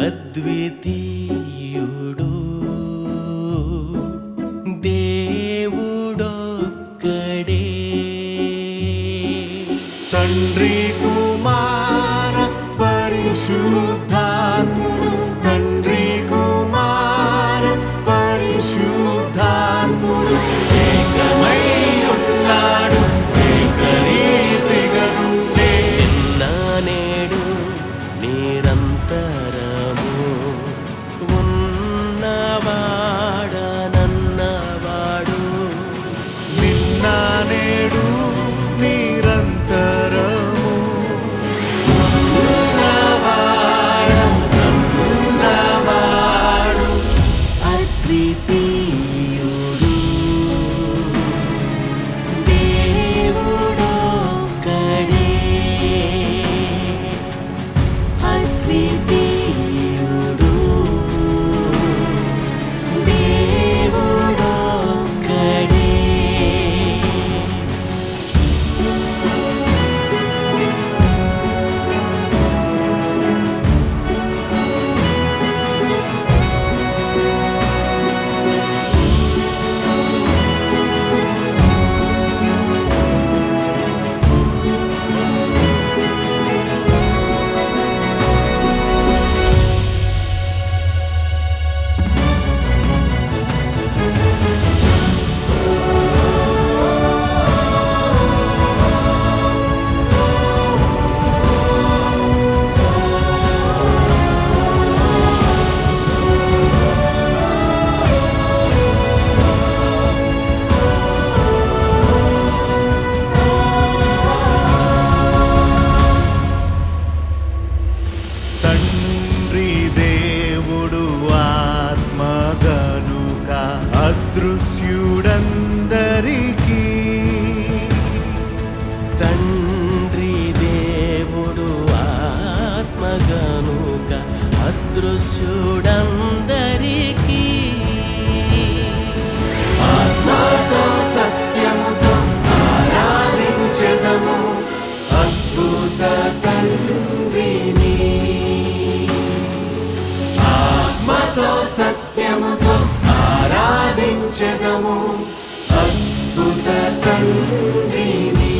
అద్వితీయుడు దేవుడొక్కడే తండ్రి కుమార పరిశుద్ధాత్ముడు తండ్రి కుమార పరిశుద్ధాత్ముడు ఏకమై ఉన్నాడు ఏకరీతిగా నుండే నిన్న నేడు నిరంతరము ఉన్నవాడనన్నవాడు నిన్న నేడు నిరంతరము ఉన్నవాడు, ఉన్నవాడు. అద్వితీయుడు దేవుడొక్కడే అద్వితీయుడు దేవుడొక్కడే తండ్రి దేవుడు ఆత్మ గనుక అదృశ్యుడందరికీ తండ్రి దేవుడు ఆత్మగనుక అదృశ్యుడందరికీ ఆత్మతో సత్యముతో ఆరాధించదము అద్భుత తండ్రిని ఆత్మతో సత్యముతో ఆరాధించదము అద్భుత తండ్రిని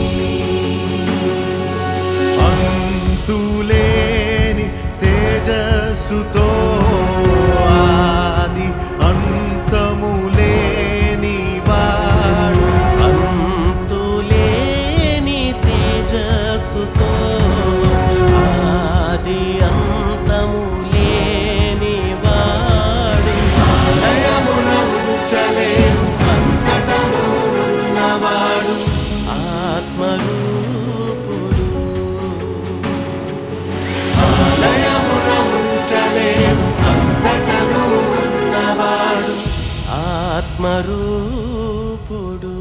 అంతులేని తేజస్సుతో ఆది అంతములేని వాడు అంతులేని తేజస్సుతో ఆది అంతము లేని వాడు లయమున ఉంచలేము అంతటను ఉన్నవాడు ఆత్మరూపుడు లయమున ఉంచలేము అంతటను ఉన్నవాడు ఆత్మరూపుడు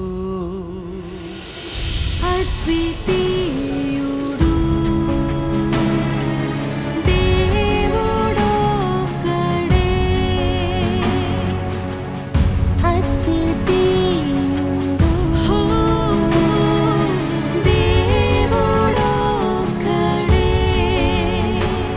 అద్వితీయుడు దేవుడొక్కడే అద్వితీయుడు దేవుడొక్కడే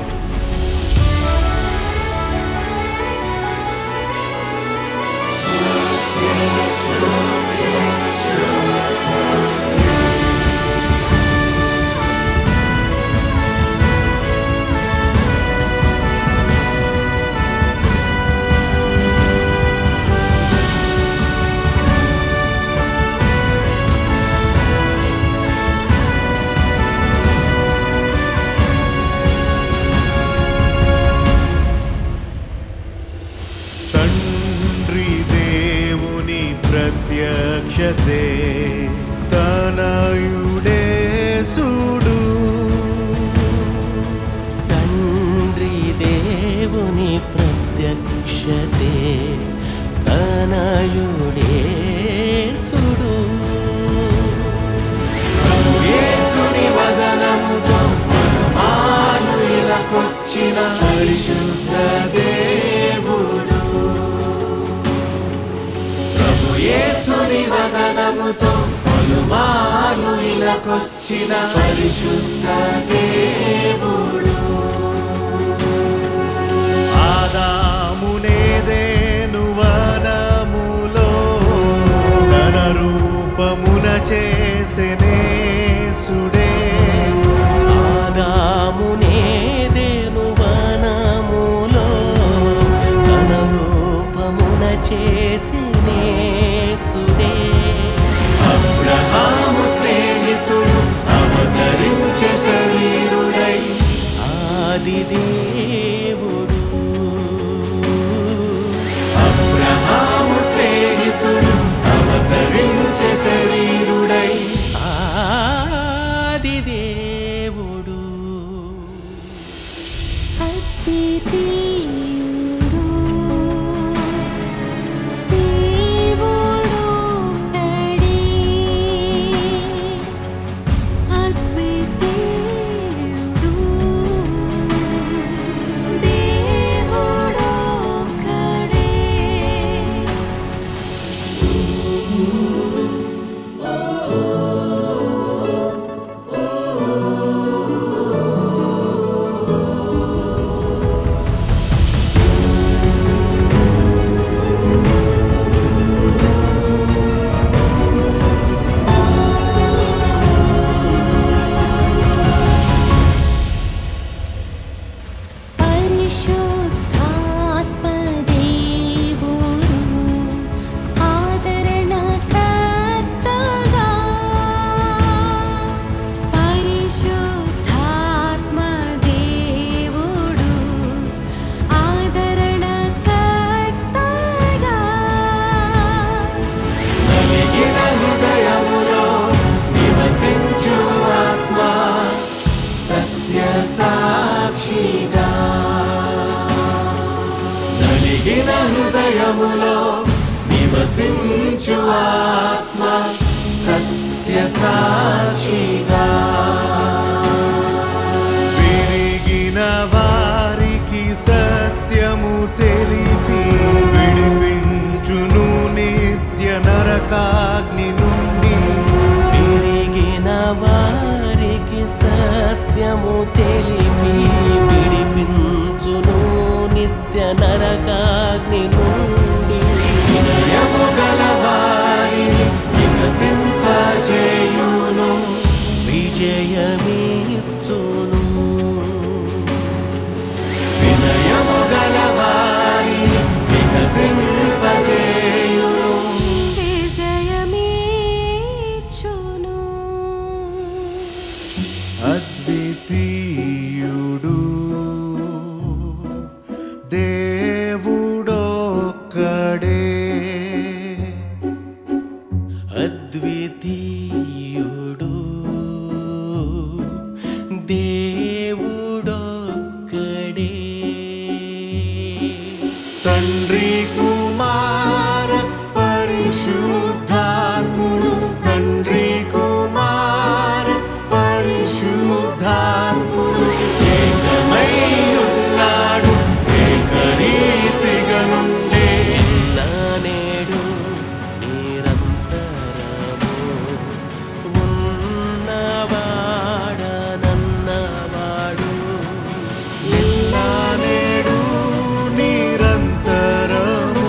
తండ్రి దేవుని ప్రత్యక్షతే తనయుడే సుడు తండ్రి దేవుని ప్రత్యక్షతే తనయుడే సుడు యేసుని వదనముతో మనమాను ఇలకొచ్చిన పరిశుద్ధ దేవుడు ప్రభు యేసుని వదనముతో పలుమార్లు ఇలకొచ్చిన పరిశుద్ధ దేవుడు చేసినేసుడే అబ్రహాము స్నేహితుడు అవతరించే శరీరుడై ఆది దేవుడు అబ్రహాము స్నేహితుడు అవతరించే శరీరుడై ఆది దేవుడు అద్వితీయుడు దేవుడు కడే అద్వితీయుడు దేవుడు కడే పరిశుద్ధాత్మ దేవుడు ఆదరణకర్తగా పరిశుద్ధాత్మ దేవుడు ఆదరణకర్తగా నలిగిన హృదయములో నివసించు ఆత్మ సత్య సాక్షిగా నలిగిన హృదయములో నివసించు ఆత్మ సత్య సాక్షిగా విరిగిన వారికి సత్యము తెలిపి విడిపించును నిత్య నరకాగ్ని నుండి పెరిగిన వారికి సత్యము తెలిపి విడిపించును నిత్య నరకాగ్ని నుండి వినయము గల వారిని వికసింపజేయును విజయమిచ్చును వినయము గల వారిని వికసింపజేయును విజయమీచును అద్వితీయుడు దేవుడొక్కడే అద్వితీయుడు దేవుడొక్కడే తండ్రి కుమార పరిశుద్ధాత్ముడు తండ్రి కుమార పరిశుద్ధాత్ముడు ఏకమై ఉన్నాడు ఏకరీతిగా నుండే నా నేడు నిరంతరము ఉన్నవాడనన్నవాడు నిన్న నేడు నిరంతరము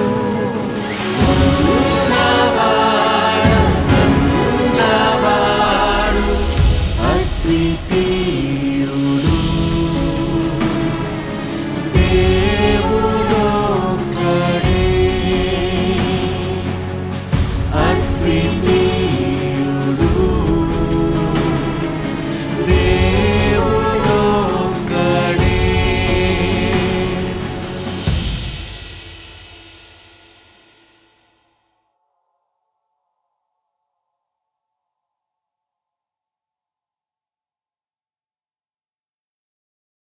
ఉన్నవాడు అద్వితీయుడు దేవుడొక్కడే అద్వితీయుడు